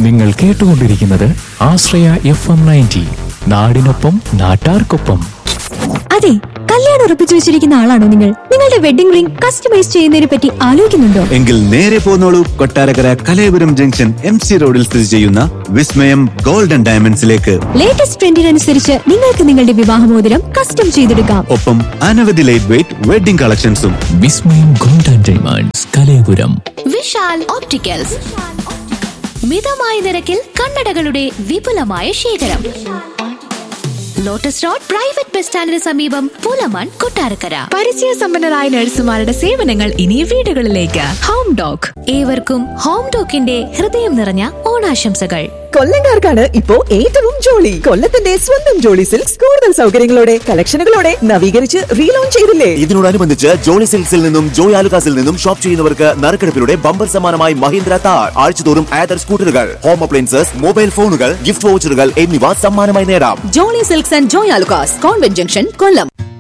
നിങ്ങൾ കേട്ടുകൊണ്ടിരിക്കുന്നത് ആശ്രയ F M ninety നാടിനൊപ്പം നാട്ടാർക്കൊപ്പം അതെ കല്യാണം ഉറപ്പിച്ചു വെച്ചിരിക്കുന്ന ആളാണോ നിങ്ങൾ നിങ്ങളുടെ വെഡിംഗ് റിംഗ് കസ്റ്റമൈസ് ചെയ്യുന്നതിനെ പറ്റി ആലോചിക്കുന്നുണ്ടോ എങ്കിൽ നേരെ പോന്നോളൂ Kottarakkara Kalayapuram junction M C റോഡിൽ സ്ഥിതി ചെയ്യുന്ന വിസ്മയം ഗോൾഡൻ ഡയമണ്ട്സിലേക്ക് ലേറ്റസ്റ്റ് ട്രെൻഡിനനുസരിച്ച് നിങ്ങൾക്ക് നിങ്ങളുടെ വിവാഹമോതിരം കസ്റ്റം ചെയ്തെടുക്കാം ഒപ്പം അനവധി ലൈറ്റ് വെയിറ്റ് വെഡിംഗ് കളക്ഷൻസും വിസ്മയം golden diamonds Kalayapuram Vishal opticals മിതമായ നിരക്കിൽ കണ്ണടകളുടെ വിപുലമായ ശേഖരം ലോട്ടസ് റോഡ് പ്രൈവറ്റ് ബസ് സ്റ്റാൻഡിന് സമീപം പൂലമാൻ കൊട്ടാരക്കര പരിചയസമ്പന്നരായ നഴ്സുമാരുടെ സേവനങ്ങൾ ഇനി വീടുകളിലേക്ക് ഹോം ഡോഗ് ഏവർക്കും ഹോം ടോക്കിന്റെ ഹൃദയം നിറഞ്ഞ ഓണാശംസകൾ കൊല്ലങ്കാർക്കാണ് ഇപ്പോ ഏറ്റവും ജോളി കൊല്ലത്തിന്റെ സ്വന്തം ജോളി സിൽക്സ് കൂടുതൽ സൗകര്യങ്ങളോടെ കളക്ഷനുകളോടെ നവീകരിച്ച് റീലോഞ്ച് ചെയ്തില്ലേ ഇതിനോടനുബന്ധിച്ച് ജോളി സിൽക്സിൽ നിന്നും ജോയ് ആലുകാസിൽ നിന്നും ഷോപ്പ് ചെയ്യുന്നവർക്ക് നറുക്കെടുപ്പിലൂടെ ബമ്പർ സമ്മാനമായി മഹീന്ദ്ര താർ ആഴ്ചതോറും ആദർ സ്കൂട്ടറുകൾ ഹോം അപ്ലയൻസസ് മൊബൈൽ ഫോണുകൾ ഗിഫ്റ്റ് വൗച്ചറുകൾ എന്നിവ സമ്മാനമായി നേടാം Jolly silks and Joy Alukkas convent junction Kollam